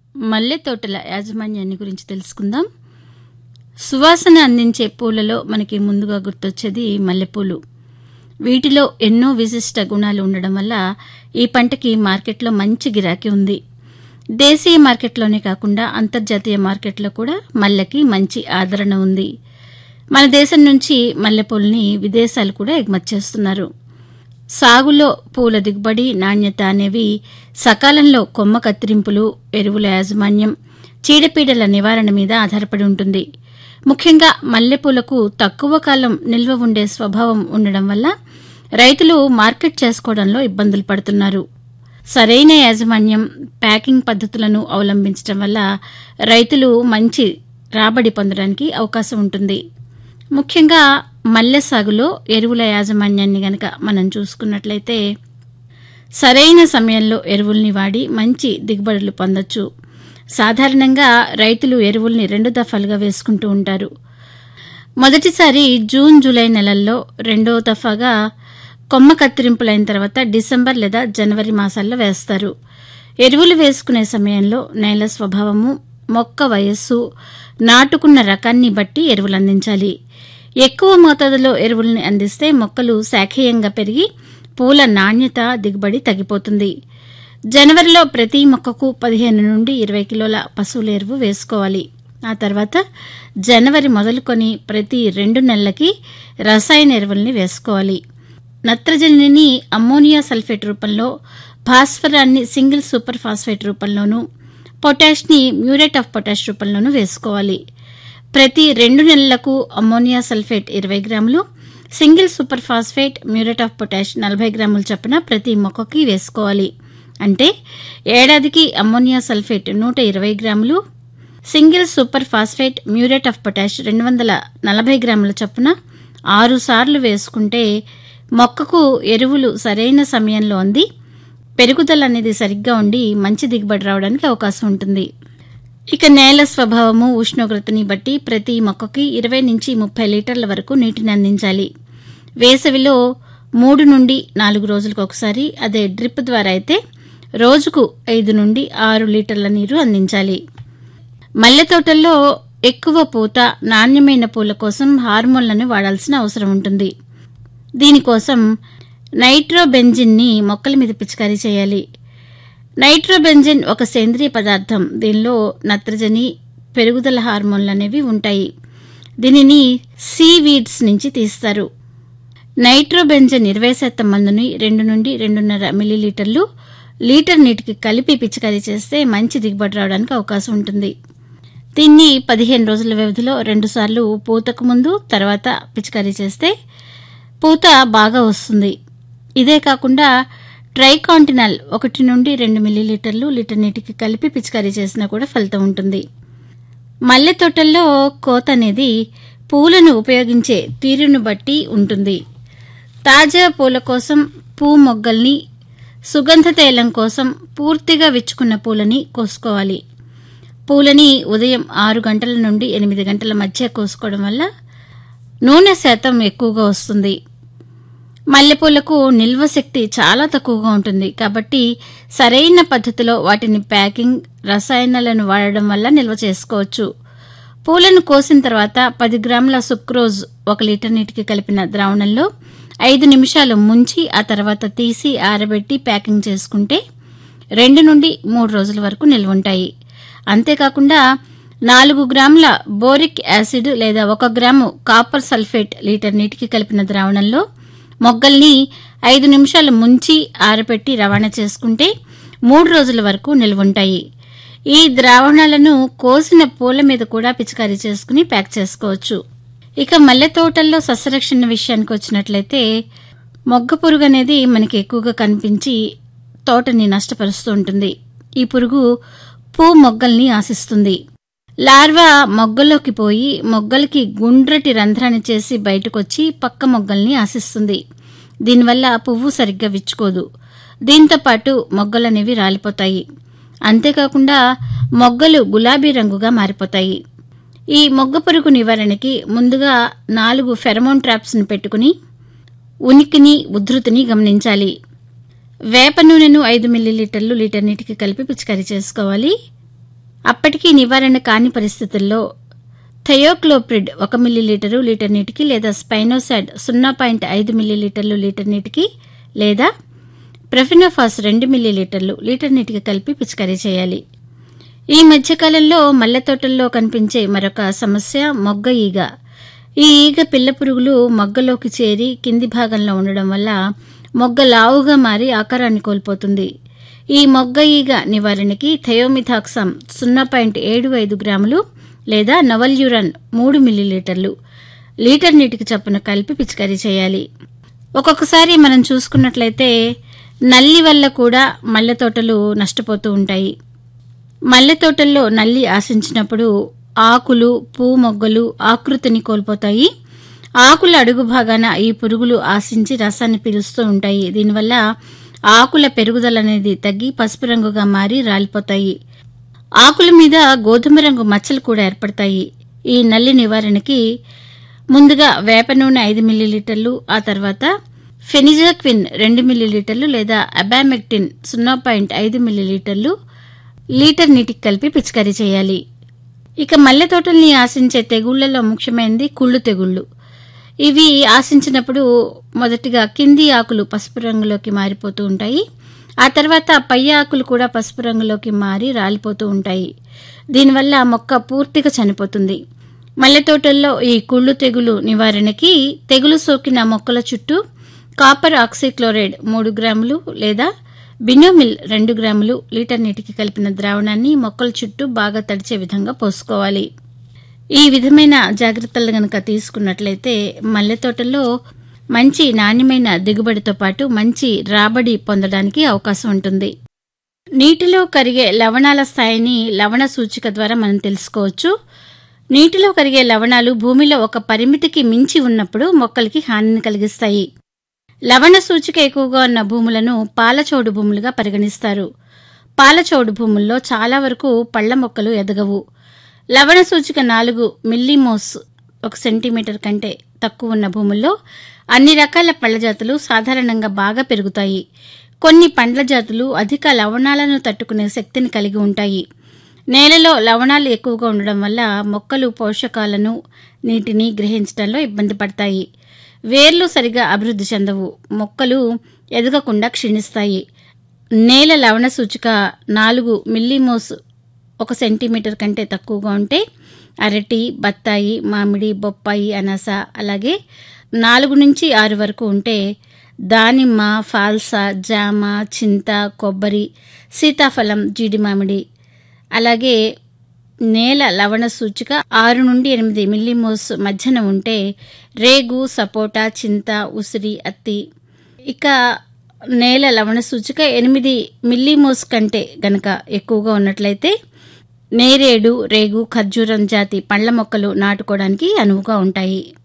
మల్లె తోటల యాజమాన్యాన్ని గురించి తెలుసుకుందాం సువాసన అందించే పూలలో మనకి ముందుగా గుర్తొచ్చేది మల్లెపూలు వీటిలో ఎన్నో విశిష్ట గుణాలు ఉండడం వల్ల ఈ పంటకి మార్కెట్లో మంచి గిరాకీ ఉంది దేశీయ మార్కెట్లోనే కాకుండా అంతర్జాతీయ మార్కెట్లో కూడా మల్లెకి మంచి ఆదరణ ఉంది మన దేశం నుంచి మల్లెపూలని విదేశాలు కూడా ఎగుమతి చేస్తున్నారు సాగులో పూల దిగుబడి నాణ్యత అనేవి సకాలంలో కొమ్మ కత్తిరింపులు ఎరువుల యాజమాన్యం చీడపీడల నివారణ మీద ఆధారపడి ఉంటుంది ముఖ్యంగా మల్లెపూలకు తక్కువ కాలం నిల్వ ఉండే స్వభావం ఉండడం వల్ల రైతులు మార్కెట్ చేసుకోవడంలో ఇబ్బందులు పడుతున్నారు సరైన యాజమాన్యం ప్యాకింగ్ పద్ధతులను అవలంబించడం వల్ల రైతులు మంచి రాబడి పొందడానికి అవకాశం ఉంటుంది ముఖ్యంగా మల్లె సాగులో ఎరువుల యాజమాన్యాన్ని గనక మనం చూసుకున్నట్లయితే సరైన సమయంలో ఎరువుల్ని వాడి మంచి దిగుబడులు పొందొచ్చు సాధారణంగా రైతులు ఎరువుల్ని రెండు దఫాలుగా వేసుకుంటూ ఉంటారు మొదటిసారి జూన్ జూలై నెలల్లో రెండో దఫాగా కొమ్మ కత్తిరింపులైన తర్వాత డిసెంబర్ లేదా జనవరి మాసాల్లో వేస్తారు ఎరువులు వేసుకునే సమయంలో నేల స్వభావము మొక్క వయస్సు నాటుకున్న రకాన్ని బట్టి ఎరువులు అందించాలి ఎక్కువ మోతాదులో ఎరువుల్ని అందిస్తే మొక్కలు శాఖేయంగా పెరిగి పూల నాణ్యత దిగుబడి తగ్గిపోతుంది జనవరిలో ప్రతి మొక్కకు పదిహేను నుండి ఇరవై కిలోల పశువుల ఎరువు వేసుకోవాలి ఆ తర్వాత జనవరి మొదలుకొని ప్రతి రెండు నెలలకి రసాయన ఎరువుల్ని వేసుకోవాలి నత్రజనిని అమ్మోనియా సల్ఫేట్ రూపంలో భాస్వరాన్ని సింగిల్ సూపర్ ఫాస్ఫేట్ రూపంలోనూ పొటాష్ని మ్యూరేట్ ఆఫ్ పొటాష్ రూపంలోనూ వేసుకోవాలి ప్రతి రెండు నెలలకు అమ్మోనియా సల్ఫేట్ ఇరవై గ్రాములు single super phosphate muriate of potash నలభై గ్రాముల చొప్పున ప్రతి మొక్కకి వేసుకోవాలి అంటే ఏడాదికి అమ్మోనియా సల్ఫేట్ నూట ఇరవై గ్రాములు single super phosphate muriate of potash రెండు వందల నలభై గ్రాముల చొప్పున ఆరు సార్లు వేసుకుంటే మొక్కకు ఎరువులు సరైన సమయంలో అంది పెరుగుదల అనేది సరిగ్గా ఉండి మంచి దిగుబడి రావడానికి అవకాశం ఉంటుంది ఇక నేల స్వభావము ఉష్ణోగ్రతని బట్టి ప్రతి మొక్కకి ఇరవై నుంచి ముప్పై లీటర్ల వరకు నీటిని అందించాలి వేసవిలో మూడు నుండి నాలుగు రోజులకు ఒకసారి అదే డ్రిప్ ద్వారా అయితే రోజుకు ఐదు నుండి ఆరు లీటర్ల నీరు అందించాలి మల్లె తోటల్లో ఎక్కువ పూత నాణ్యమైన పూల కోసం హార్మోన్లను వాడాల్సిన అవసరం ఉంటుంది దీనికోసం నైట్రోబెంజిన్ని మొక్కల మీద పిచికారీ చేయాలి నైట్రోబెంజిన్ ఒక సేంద్రియ పదార్థం దీనిలో నత్రజని పెరుగుదల హార్మోన్లు అనేవి ఉంటాయి దీనిని సీవీడ్స్ నుంచి తీస్తారు నైట్రోబెంజన్ ఇరవై శాతం మందుని రెండు నుండి రెండున్నర మిల్లీలీటర్లు లీటర్ నీటికి కలిపి పిచికారీ చేస్తే మంచి దిగుబడి రావడానికి అవకాశం ఉంటుంది దీన్ని పదిహేను రోజుల వ్యవధిలో రెండుసార్లు పూతకు ముందు తర్వాత పిచికారీ చేస్తే పూత బాగా వస్తుంది ఇదే కాకుండా ట్రైకాంటినల్ ఒకటి నుండి రెండు మిల్లీలీటర్లు లీటర్ నీటికి కలిపి పిచికారీ చేసినా కూడా ఫలితం ఉంటుంది మల్లె తోటల్లో కోత అనేది పూలను ఉపయోగించే తీరును బట్టి ఉంటుంది తాజా పూల కోసం పూ మొగ్గల్ని సుగంధ తైలం కోసం పూర్తిగా విచ్చుకున్న పూలని కోసుకోవాలి పూలని ఉదయం ఆరు గంటల నుండి ఎనిమిది గంటల మధ్య కోసుకోవడం వల్ల నూనె శాతం ఎక్కువగా వస్తుంది మల్లెపూలకు నిల్వ శక్తి చాలా తక్కువగా ఉంటుంది కాబట్టి సరైన పద్ధతిలో వాటిని ప్యాకింగ్ రసాయనాలను వాడడం వల్ల నిల్వ చేసుకోవచ్చు పూలను కోసిన తర్వాత పది గ్రాముల సుక్రోజ్ ఒక లీటర్ నీటికి కలిపిన ద్రావణంలో ఐదు నిమిషాలు ముంచి ఆ తర్వాత తీసి ఆరబెట్టి ప్యాకింగ్ చేసుకుంటే రెండు నుండి మూడు రోజుల వరకు నిల్వ ఉంటాయి అంతేకాకుండా నాలుగు గ్రాముల బోరిక్ యాసిడ్ లేదా ఒక గ్రాము కాపర్ సల్ఫేట్ లీటర్ నీటికి కలిపిన ద్రావణంలో మొగ్గల్ని ఐదు నిమిషాలు ముంచి ఆరబెట్టి రవాణా చేసుకుంటే మూడు రోజుల వరకు నిల్వుంటాయి ఈ ద్రావణాలను కోసిన పూల మీద కూడా పిచికారీ చేసుకుని ప్యాక్ చేసుకోవచ్చు ఇక మల్లె తోటల్లో సస్యరక్షణ విషయానికి వచ్చినట్లయితే మొగ్గ పురుగు అనేది మనకి ఎక్కువగా కనిపించి తోటని నష్టపరుస్తూ ఉంటుంది ఈ పురుగు పూ మొగ్గల్ని ఆశిస్తుంది లార్వా మొగ్గలోకి పోయి మొగ్గలకి గుండ్రటి రంధ్రాన్ని చేసి బయటకొచ్చి పక్క మొగ్గల్ని ఆశిస్తుంది దీనివల్ల పువ్వు సరిగ్గా విచ్చుకోదు దీంతో పాటు మొగ్గలనేవి రాలిపోతాయి అంతేకాకుండా మొగ్గలు గులాబీ రంగుగా మారిపోతాయి ఈ మొగ్గ పురుగు నివారణకి ముందుగా నాలుగు ఫెరమోన్ ట్రాప్స్ను పెట్టుకుని ఉనికిని ఉధృతిని గమనించాలి వేప నూనెను ఐదు మిల్లీలీటర్లు లీటర్ నీటికి కలిపి పిచికారీ చేసుకోవాలి అప్పటికీ నివారణ కాని పరిస్థితుల్లో థయోక్లోప్రిడ్ ఒక మిల్లీలీటరు లీటర్ నీటికి లేదా స్పైనోసాడ్ సున్నా పాయింట్ ఐదు మిల్లీలీటర్లు లీటర్ నీటికి లేదా ప్రొఫినోఫాస్ రెండు మిల్లీలీటర్లు లీటర్ నీటికి కలిపి పిచికారీ చేయాలి ఈ మధ్యకాలంలో మల్లె తోటల్లో కనిపించే మరొక సమస్య మొగ్గ ఈగ ఈ ఈగ పిల్ల పురుగులు మొగ్గలోకి చేరి కింది భాగంలో ఉండడం వల్ల మొగ్గ లావుగా మారి ఆకారాన్ని కోల్పోతుంది ఈ మొగ్గ ఈగ నివారణకి థయోమిథాక్సమ్ సున్నా పాయింట్ ఏడు ఐదు గ్రాములు లేదా నవల్యూరన్ మూడు మిల్లీలీటర్లు లీటర్ నీటికి చొప్పున కలిపి పిచికారీ చేయాలి ఒక్కొక్కసారి మనం చూసుకున్నట్లయితే నల్లి వల్ల కూడా మల్లె తోటలు నష్టపోతూ ఉంటాయి మల్లె తోటల్లో నల్లి ఆశించినప్పుడు ఆకులు పూ మొగ్గలు ఆకృతిని కోల్పోతాయి ఆకుల అడుగు భాగాన ఈ పురుగులు ఆశించి రసాన్ని పీలుస్తూ ఉంటాయి దీనివల్ల ఆకుల పెరుగుదల అనేది తగ్గి పసుపు రంగుగా మారి రాలిపోతాయి ఆకుల మీద గోధుమ రంగు మచ్చలు కూడా ఏర్పడతాయి ఈ నల్లి నివారణకి ముందుగా వేప నూనె ఐదు మిల్లీలీటర్లు ఆ తర్వాత ఫెనిజాక్విన్ రెండు మిల్లీలీటర్లు లేదా అబామెక్టిన్ సున్నా పాయింట్ ఐదు మిల్లీలీటర్లు లీటర్ నీటికి కలిపి పిచికారీ చేయాలి ఇక మల్లె తోటల్ని ఆశించే తెగుళ్లలో ముఖ్యమైనది కుళ్ళు తెగుళ్లు ఇవి ఆశించినప్పుడు మొదటిగా కింది ఆకులు పసుపు రంగులోకి మారిపోతూ ఉంటాయి ఆ తర్వాత పై ఆకులు కూడా పసుపు రంగులోకి మారి రాలిపోతూ ఉంటాయి దీనివల్ల మొక్క పూర్తిగా చనిపోతుంది మల్లె తోటల్లో ఈ కుళ్ళు తెగులు నివారణకి తెగులు సోకిన మొక్కల చుట్టూ కాపర్ ఆక్సిక్లోరైడ్ మూడు గ్రాములు లేదా బినోమిల్ రెండు గ్రాములు లీటర్ నీటికి కలిపిన ద్రావణాన్ని మొక్కల చుట్టూ బాగా తడిచే విధంగా పోసుకోవాలి ఈ విధమైన జాగ్రత్తలు గనక తీసుకున్నట్లయితే మల్లె తోటల్లో మంచి నాణ్యమైన దిగుబడితో పాటు మంచి రాబడి పొందడానికి అవకాశం ఉంటుంది నీటిలో కరిగే లవణాల స్థాయిని లవణ సూచిక ద్వారా మనం తెలుసుకోవచ్చు నీటిలో కరిగే లవణాలు భూమిలో ఒక పరిమితికి మించి ఉన్నప్పుడు మొక్కలకి హానిని కలిగిస్తాయి లవణ సూచిక ఎక్కువగా ఉన్న భూములను పాలచోడు భూములుగా పరిగణిస్తారు పాలచోడు భూముల్లో చాలా వరకు పళ్ల మొక్కలు ఎదగవు లవణ సూచిక నాలుగు మిల్లీమోస్ ఒక సెంటీమీటర్ కంటే తక్కువ ఉన్న భూముల్లో అన్ని రకాల పళ్ల జాతులు సాధారణంగా బాగా పెరుగుతాయి కొన్ని పండ్ల జాతులు అధిక లవణాలను తట్టుకునే శక్తిని కలిగి ఉంటాయి నేలలో లవణాలు ఎక్కువగా ఉండడం వల్ల మొక్కలు పోషకాలను నీటిని గ్రహించడంలో ఇబ్బంది పడతాయి వేర్లు సరిగా అభివృద్ధి చెందవు మొక్కలు ఎదగకుండా క్షీణిస్తాయి నేల లవణ సూచిక నాలుగు మిల్లీమోస్ ఒక సెంటీమీటర్ కంటే తక్కువగా ఉంటే అరటి బత్తాయి మామిడి బొప్పాయి అనాస అలాగే నాలుగు నుంచి ఆరు వరకు ఉంటే దానిమ్మ ఫాల్సా జామ చింత కొబ్బరి సీతాఫలం జీడి మామిడి అలాగే నేల లవణ సూచిక ఆరు నుండి ఎనిమిది మిల్లీమోస్ మధ్యన ఉంటే రేగు సపోటా చింత ఉసిరి అత్తి ఇక నేల లవణ సూచిక ఎనిమిది మిల్లీమోస్ కంటే గనక ఎక్కువగా ఉన్నట్లయితే నేరేడు రేగు ఖర్జూరం జాతి పండ్ల మొక్కలు నాటుకోవడానికి అనువుగా ఉంటాయి